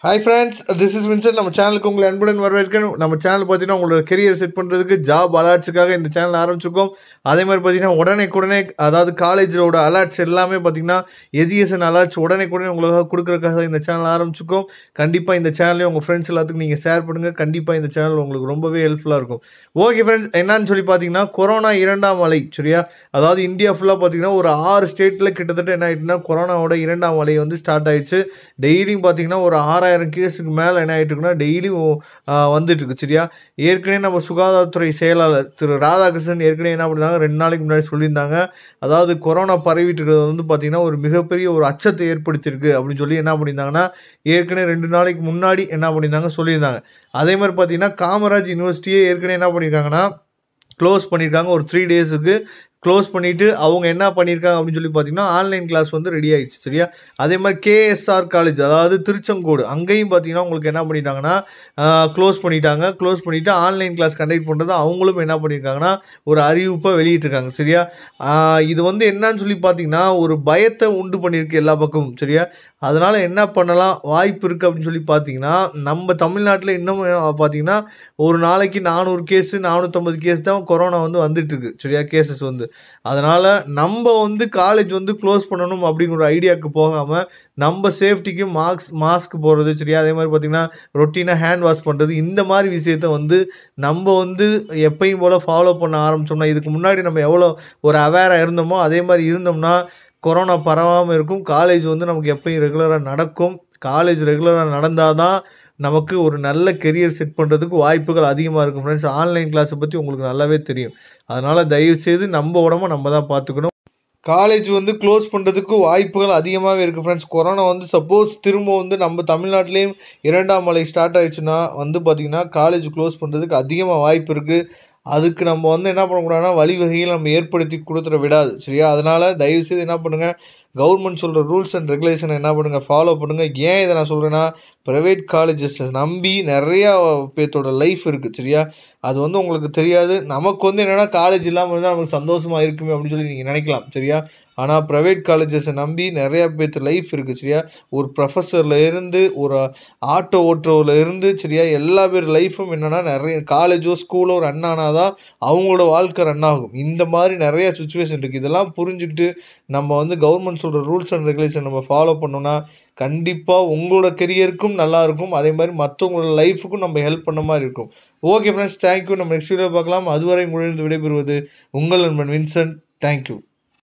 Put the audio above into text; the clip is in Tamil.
hi friends this is Vinson நம்ம சேனலுக்கு உங்களை அன்புடன் வரவேற்கணும் நம்ம சேனல் பார்த்தீங்கன்னா உங்களோட கெரியர் செட் பண்ணுறதுக்கு ஜாப் அலர்ட்ஸுக்காக இந்த சேனல் ஆரம்பிச்சிருக்கோம் அதே மாதிரி பார்த்தீங்கன்னா உடனே உடனே அதாவது காலேஜோட அலர்ட்ஸ் எல்லாமே பார்த்தீங்கன்னா எஜுகேஷன் அலர்ட்ஸ் உடனே உடனே உங்களுக்காக கொடுக்குறதுக்காக இந்த சேனல் ஆரம்பிச்சிருக்கோம் கண்டிப்பாக இந்த சேனலையும் உங்கள் ஃப்ரெண்ட்ஸ் எல்லாத்துக்கும் நீங்கள் ஷேர் பண்ணுங்கள் கண்டிப்பாக இந்த சேனல் உங்களுக்கு ரொம்பவே ஹெல்ப்ஃபுல்லாக இருக்கும் ஓகே ஃப்ரெண்ட்ஸ் என்னன்னு சொல்லி பார்த்தீங்கன்னா கொரோனா இரண்டாம் அலை சரியா அதாவது இந்தியா ஃபுல்லாக பார்த்தீங்கன்னா ஒரு ஆறு ஸ்டேட்டில் கிட்டத்தட்ட என்ன ஆயிட்டுன்னா கொரோனாவோட இரண்டாம் அலை வந்து ஸ்டார்ட் ஆயிடுச்சு டெய்லியும் பார்த்தீங்கன்னா ஒரு ஆறாயிரம் கேஸுக்கு மேலே என்ன ஆகிட்டு இருக்குன்னா டெய்லியும் வந்துட்டு இருக்கு சரியா ஏற்கனவே நம்ம சுகாதாரத்துறை செயலாளர் திரு ராதாகிருஷ்ணன் ஏற்கனவே என்ன பண்ணிருந்தாங்க ரெண்டு நாளைக்கு முன்னாடி சொல்லியிருந்தாங்க அதாவது கொரோனா பரவிட்டு இருக்கிறது வந்து பார்த்தீங்கன்னா ஒரு மிகப்பெரிய ஒரு அச்சத்தை ஏற்படுத்தியிருக்கு அப்படின்னு சொல்லி என்ன பண்ணியிருந்தாங்கன்னா ஏற்கனவே ரெண்டு நாளைக்கு முன்னாடி என்ன பண்ணியிருந்தாங்க சொல்லியிருந்தாங்க அதே மாதிரி பார்த்தீங்கன்னா காமராஜ் யூனிவர்சிட்டியே ஏற்கனவே என்ன பண்ணியிருக்காங்கன்னா க்ளோஸ் பண்ணியிருக்காங்க ஒரு த்ரீ டேஸுக்கு க்ளோஸ் பண்ணிவிட்டு அவங்க என்ன பண்ணியிருக்காங்க அப்படின்னு சொல்லி பார்த்தீங்கன்னா ஆன்லைன் கிளாஸ் வந்து ரெடி ஆயிடுச்சு சரியா அதே மாதிரி கேஎஸ்ஆர் காலேஜ் அதாவது திருச்செங்கோடு அங்கேயும் பார்த்தீங்கன்னா உங்களுக்கு என்ன பண்ணிட்டாங்கன்னா க்ளோஸ் பண்ணிட்டாங்க க்ளோஸ் பண்ணிவிட்டு ஆன்லைன் கிளாஸ் கண்டக்ட் பண்ணுறது அவங்களும் என்ன பண்ணியிருக்காங்கன்னா ஒரு அறிவிப்பை வெளியிட்டிருக்காங்க சரியா ஆஹ் இது வந்து என்னன்னு சொல்லி பார்த்தீங்கன்னா ஒரு பயத்தை உண்டு பண்ணியிருக்கு எல்லா பக்கமும் சரியா அதனால் என்ன பண்ணலாம் வாய்ப்பு இருக்குது அப்படின்னு சொல்லி பார்த்தீங்கன்னா நம்ம தமிழ்நாட்டில் இன்னும் பார்த்தீங்கன்னா ஒரு நாளைக்கு நானூறு கேஸு நானூற்றம்பது கேஸ் தான் கொரோனா வந்து வந்துட்டு இருக்கு சரியா கேசஸ் வந்து அதனால் நம்ம வந்து காலேஜ் வந்து க்ளோஸ் பண்ணணும் அப்படிங்கிற ஒரு ஐடியாவுக்கு போகாமல் நம்ம சேஃப்டிக்கு மாஸ்க் மாஸ்க் போடுறது சரியா அதே மாதிரி பார்த்தீங்கன்னா ரொட்டீனாக ஹேண்ட் வாஷ் பண்ணுறது இந்த மாதிரி விஷயத்த வந்து நம்ம வந்து எப்பயும் போல் ஃபாலோ பண்ண ஆரம்பிச்சோம்னா இதுக்கு முன்னாடி நம்ம எவ்வளோ ஒரு அவேராக இருந்தோமோ அதே மாதிரி இருந்தோம்னா கொரோனா பரவாமல் இருக்கும் காலேஜ் வந்து நமக்கு எப்பயும் ரெகுலராக நடக்கும் காலேஜ் ரெகுலராக நடந்தால் தான் நமக்கு ஒரு நல்ல கெரியர் செட் பண்ணுறதுக்கு வாய்ப்புகள் அதிகமாக இருக்கும் ஃப்ரெண்ட்ஸ் ஆன்லைன் கிளாஸை பற்றி உங்களுக்கு நல்லாவே தெரியும் அதனால் தயவுசெய்து நம்ம உடம்ப நம்ம தான் பார்த்துக்கணும் காலேஜ் வந்து க்ளோஸ் பண்ணுறதுக்கு வாய்ப்புகள் அதிகமாகவே இருக்குது ஃப்ரெண்ட்ஸ் கொரோனா வந்து சப்போஸ் திரும்ப வந்து நம்ம தமிழ்நாட்டிலையும் இரண்டாம் மலை ஸ்டார்ட் ஆயிடுச்சுன்னா வந்து பார்த்திங்கன்னா காலேஜ் க்ளோஸ் பண்ணுறதுக்கு அதிகமாக வாய்ப்பு இருக்குது அதுக்கு நம்ம வந்து என்ன பண்ணக்கூடாதுன்னா வழிவகையில் நம்ம ஏற்படுத்தி கொடுத்துட விடாது சரியா அதனால் தயவுசெய்து என்ன பண்ணுங்கள் கவர்மெண்ட் சொல்கிற ரூல்ஸ் அண்ட் ரெகுலேஷனை என்ன பண்ணுங்கள் ஃபாலோ பண்ணுங்கள் ஏன் இதை நான் சொல்கிறேன்னா ப்ரைவேட் காலேஜஸ் நம்பி நிறையா பேர்த்தோட லைஃப் இருக்குது சரியா அது வந்து உங்களுக்கு தெரியாது நமக்கு வந்து என்னென்னா காலேஜ் இல்லாமல் இருந்தால் நமக்கு சந்தோஷமாக இருக்குமே அப்படின்னு சொல்லி நீங்கள் நினைக்கலாம் சரியா ஆனால் ப்ரைவேட் காலேஜஸை நம்பி நிறையா பேர்த்து லைஃப் இருக்குது சரியா ஒரு ப்ரொஃபஸரில் இருந்து ஒரு ஆட்டோ ஓட்டுறவில் இருந்து சரியா எல்லா பேர் லைஃப்பும் என்னென்னா நிறைய காலேஜோ ஸ்கூலோ ரன் ஆனால் தான் அவங்களோட வாழ்க்கை ரன் ஆகும் இந்த மாதிரி நிறையா சுச்சுவேஷன் இருக்குது இதெல்லாம் புரிஞ்சுக்கிட்டு நம்ம வந்து கவர்மெண்ட் சொல்கிற ரூல்ஸ் அண்ட் ரெகுலேஷன் நம்ம ஃபாலோ பண்ணோம்னா கண்டிப்பாக உங்களோட கெரியருக்கும் நல்லா இருக்கும் அதே மாதிரி மற்றவங்களோட லைஃபுக்கும் நம்ம ஹெல்ப் பண்ண மாதிரி இருக்கும் ஓகே ஃப்ரெண்ட்ஸ் தேங்க்யூ நம்ம நெக்ஸ்ட் வீடியோ பார்க்கலாம் அதுவரை உங்களிடம் விடைபெறுவது உங்கள் நண்பன் வின்சென்ட் தேங்க்யூ